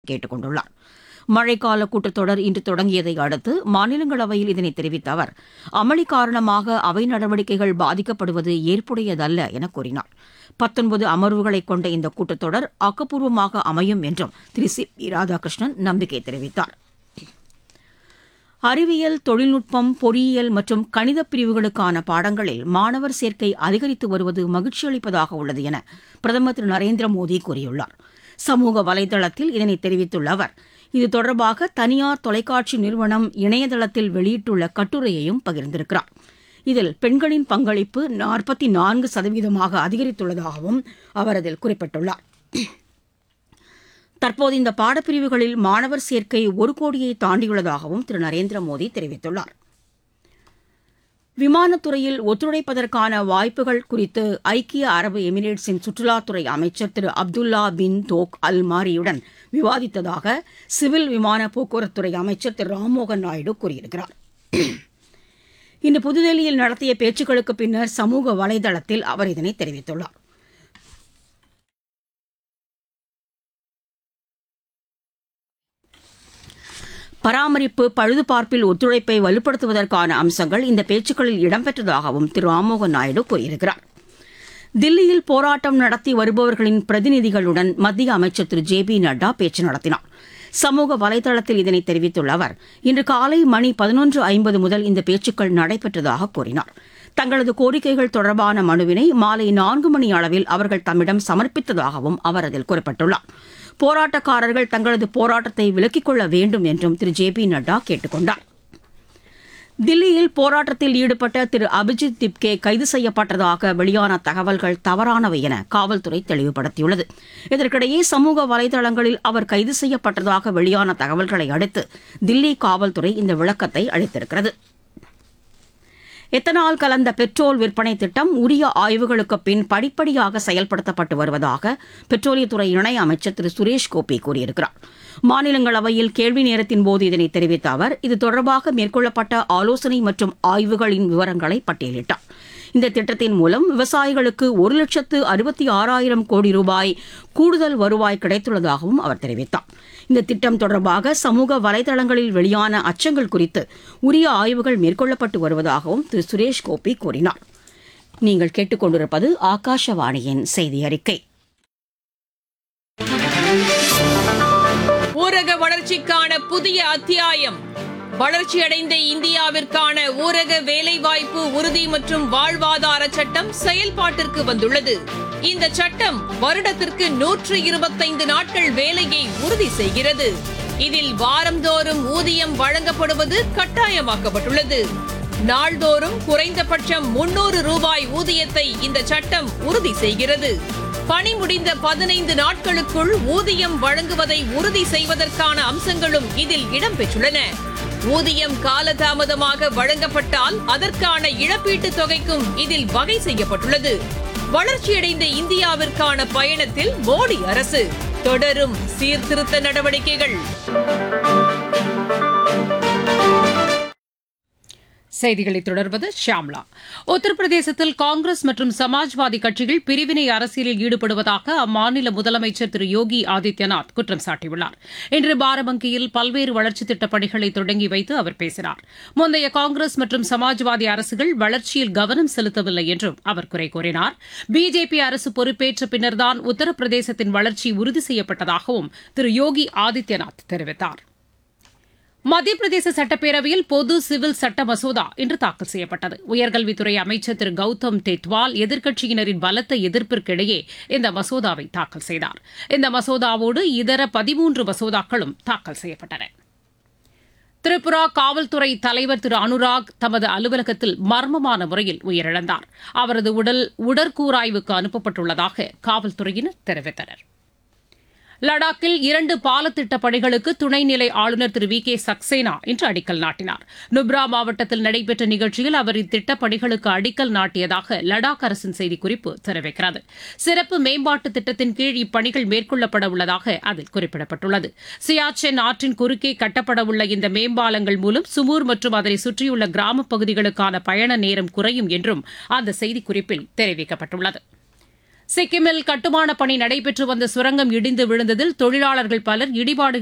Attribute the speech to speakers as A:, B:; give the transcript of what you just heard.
A: கேட்டுக் கொண்டுள்ளார் மழைக்கால கூட்டத்தொடர் இன்று தொடங்கியதை அடுத்து மாநிலங்களவையில் இதனை தெரிவித்த அவர் அமளி காரணமாக அவை நடவடிக்கைகள் பாதிக்கப்படுவது ஏற்புடையதல்ல என கூறினார் பத்தொன்பது அமர்வுகளை கொண்ட இந்த கூட்டத்தொடர் ஆக்கப்பூர்வமாக அமையும் என்றும் திரு சி பி ராதாகிருஷ்ணன் நம்பிக்கை தெரிவித்தார் அறிவியல் தொழில்நுட்பம் பொறியியல் மற்றும் கணித பிரிவுகளுக்கான பாடங்களில் மாணவர் சேர்க்கை அதிகரித்து வருவது மகிழ்ச்சி அளிப்பதாக உள்ளது என பிரதமர் திரு நரேந்திர மோடி கூறியுள்ளார் சமூக வலைதளத்தில் இதனை தெரிவித்துள்ள அவர் இது தொடர்பாக தனியார் தொலைக்காட்சி நிறுவனம் இணையதளத்தில் வெளியிட்டுள்ள கட்டுரையையும் பகிர்ந்திருக்கிறார் இதில் பெண்களின் பங்களிப்பு நாற்பத்தி நான்கு சதவீதமாக அதிகரித்துள்ளதாகவும் அவர் அதில் குறிப்பிட்டுள்ளார் தற்போது இந்த பாடப்பிரிவுகளில் மாணவர் சேர்க்கை ஒரு கோடியை தாண்டியுள்ளதாகவும் திரு நரேந்திர மோடி தெரிவித்துள்ளார் விமானத்துறையில் ஒத்துழைப்பதற்கான வாய்ப்புகள் குறித்து ஐக்கிய அரபு எமிரேட்ஸின் சுற்றுலாத்துறை அமைச்சர் திரு அப்துல்லா பின் தோக் அல் மாரியுடன் விவாதித்ததாக சிவில் விமான போக்குவரத்துறை அமைச்சர் திரு ராம்மோகன் நாயுடு கூறியிருக்கிறார் இன்று புதுதில்லியில் நடத்திய பேச்சுக்களுக்கு பின்னர் சமூக வலைதளத்தில் அவர் இதனை தெரிவித்துள்ளார் பராமரிப்பு பழுதுபார்ப்பில் ஒத்துழைப்பை வலுப்படுத்துவதற்கான அம்சங்கள் இந்த பேச்சுக்களில் இடம்பெற்றதாகவும் திரு ராம்மோகன் நாயுடு கூறியிருக்கிறார் தில்லியில் போராட்டம் நடத்தி வருபவர்களின் பிரதிநிதிகளுடன் மத்திய அமைச்சர் திரு ஜே பி நட்டா பேச்சு நடத்தினார் சமூக வலைதளத்தில் இதனை தெரிவித்துள்ள அவர் இன்று காலை மணி பதினொன்று ஐம்பது முதல் இந்த பேச்சுக்கள் நடைபெற்றதாக கூறினார் தங்களது கோரிக்கைகள் தொடர்பான மனுவினை மாலை நான்கு மணி அளவில் அவர்கள் தம்மிடம் சமர்ப்பித்ததாகவும் அவர் அதில் குறிப்பிட்டுள்ளார் போராட்டக்காரர்கள் தங்களது போராட்டத்தை விலக்கிக் கொள்ள வேண்டும் என்றும் திரு ஜே பி நட்டா கேட்டுக் கொண்டார் தில்லியில் போராட்டத்தில் ஈடுபட்ட திரு அபிஜித் திப்கே கைது செய்யப்பட்டதாக வெளியான தகவல்கள் தவறானவை என காவல்துறை தெளிவுபடுத்தியுள்ளது இதற்கிடையே சமூக வலைதளங்களில் அவர் கைது செய்யப்பட்டதாக வெளியான தகவல்களை அடுத்து தில்லி காவல்துறை இந்த விளக்கத்தை அளித்திருக்கிறது எத்தனால் கலந்த பெட்ரோல் விற்பனை திட்டம் உரிய ஆய்வுகளுக்கு பின் படிப்படியாக செயல்படுத்தப்பட்டு வருவதாக பெட்ரோலியத்துறை இணை அமைச்சர் திரு சுரேஷ் கோபி கூறியிருக்கிறார் மாநிலங்களவையில் கேள்வி நேரத்தின் போது இதனை தெரிவித்த அவர் இது தொடர்பாக மேற்கொள்ளப்பட்ட ஆலோசனை மற்றும் ஆய்வுகளின் விவரங்களை பட்டியலிட்டார் இந்த திட்டத்தின் மூலம் விவசாயிகளுக்கு ஒரு லட்சத்து அறுபத்தி ஆறாயிரம் கோடி ரூபாய் கூடுதல் வருவாய் கிடைத்துள்ளதாகவும் அவர் தெரிவித்தார் இந்த திட்டம் தொடர்பாக சமூக வலைதளங்களில் வெளியான அச்சங்கள் குறித்து உரிய ஆய்வுகள் மேற்கொள்ளப்பட்டு வருவதாகவும் திரு சுரேஷ் கோபி கூறினார் நீங்கள் கேட்டுக்கொண்டிருப்பது ஆகாஷவாணியின் செய்தி அறிக்கை
B: ஊரக வளர்ச்சிக்கான புதிய அத்தியாயம் வளர்ச்சியடைந்த இந்தியாவிற்கான ஊரக வேலைவாய்ப்பு உறுதி மற்றும் வாழ்வாதார சட்டம் செயல்பாட்டிற்கு வந்துள்ளது இந்த சட்டம் வருடத்திற்கு நூற்று இருபத்தைந்து நாட்கள் வேலையை உறுதி செய்கிறது இதில் வாரந்தோறும் ஊதியம் வழங்கப்படுவது கட்டாயமாக்கப்பட்டுள்ளது நாள்தோறும் குறைந்தபட்சம் முன்னூறு ரூபாய் ஊதியத்தை இந்த சட்டம் உறுதி செய்கிறது பணி முடிந்த பதினைந்து நாட்களுக்குள் ஊதியம் வழங்குவதை உறுதி செய்வதற்கான அம்சங்களும் இதில் இடம்பெற்றுள்ளன ஊதியம் காலதாமதமாக வழங்கப்பட்டால் அதற்கான இழப்பீட்டுத் தொகைக்கும் இதில் வகை செய்யப்பட்டுள்ளது வளர்ச்சியடைந்த இந்தியாவிற்கான பயணத்தில் மோடி அரசு தொடரும் சீர்திருத்த நடவடிக்கைகள்
C: செய்திகளை தொடர்வது ஷியாம்லா உத்தரப்பிரதேசத்தில் காங்கிரஸ் மற்றும் சமாஜ்வாதி கட்சிகள் பிரிவினை அரசியலில் ஈடுபடுவதாக அம்மாநில முதலமைச்சர் திரு யோகி ஆதித்யநாத் குற்றம் சாட்டியுள்ளார் இன்று பாரபங்கியில் பல்வேறு வளர்ச்சித் திட்டப் பணிகளை தொடங்கி வைத்து அவர் பேசினார் முந்தைய காங்கிரஸ் மற்றும் சமாஜ்வாதி அரசுகள் வளர்ச்சியில் கவனம் செலுத்தவில்லை என்றும் அவர் குறை கூறினார் பிஜேபி அரசு பொறுப்பேற்ற பின்னர்தான் உத்தரப்பிரதேசத்தின் வளர்ச்சி உறுதி செய்யப்பட்டதாகவும் திரு யோகி ஆதித்யநாத் தெரிவித்தார் மத்திய பிரதேச சட்டப்பேரவையில் பொது சிவில் சட்ட மசோதா இன்று தாக்கல் செய்யப்பட்டது உயர்கல்வித்துறை அமைச்சர் திரு கௌதம் டெட்வால் எதிர்க்கட்சியினரின் பலத்த எதிர்ப்பிற்கிடையே இந்த மசோதாவை தாக்கல் செய்தார் இந்த மசோதாவோடு இதர பதிமூன்று மசோதாக்களும் தாக்கல் செய்யப்பட்டன திரிபுரா காவல்துறை தலைவர் திரு அனுராக் தமது அலுவலகத்தில் மர்மமான முறையில் உயிரிழந்தார் அவரது உடல் உடற்கூராய்வுக்கு அனுப்பப்பட்டுள்ளதாக காவல்துறையினர் தெரிவித்தனர் லடாக்கில் இரண்டு பாலத்திட்ட பணிகளுக்கு துணைநிலை ஆளுநர் திரு வி கே சக்சேனா இன்று அடிக்கல் நாட்டினார் நுப்ரா மாவட்டத்தில் நடைபெற்ற நிகழ்ச்சியில் அவர் இத்திட்டப் பணிகளுக்கு அடிக்கல் நாட்டியதாக லடாக் அரசின் செய்திக்குறிப்பு தெரிவிக்கிறது சிறப்பு மேம்பாட்டு திட்டத்தின் கீழ் இப்பணிகள் மேற்கொள்ளப்பட உள்ளதாக அதில் குறிப்பிடப்பட்டுள்ளது சியாச்சென் ஆற்றின் குறுக்கே கட்டப்படவுள்ள இந்த மேம்பாலங்கள் மூலம் சுமூர் மற்றும் அதனை சுற்றியுள்ள கிராமப் பகுதிகளுக்கான பயண நேரம் குறையும் என்றும் அந்த செய்திக்குறிப்பில் தெரிவிக்கப்பட்டுள்ளது சிக்கிமில் கட்டுமான பணி நடைபெற்று வந்த சுரங்கம் இடிந்து விழுந்ததில் தொழிலாளர்கள் பலர் இடிபாடு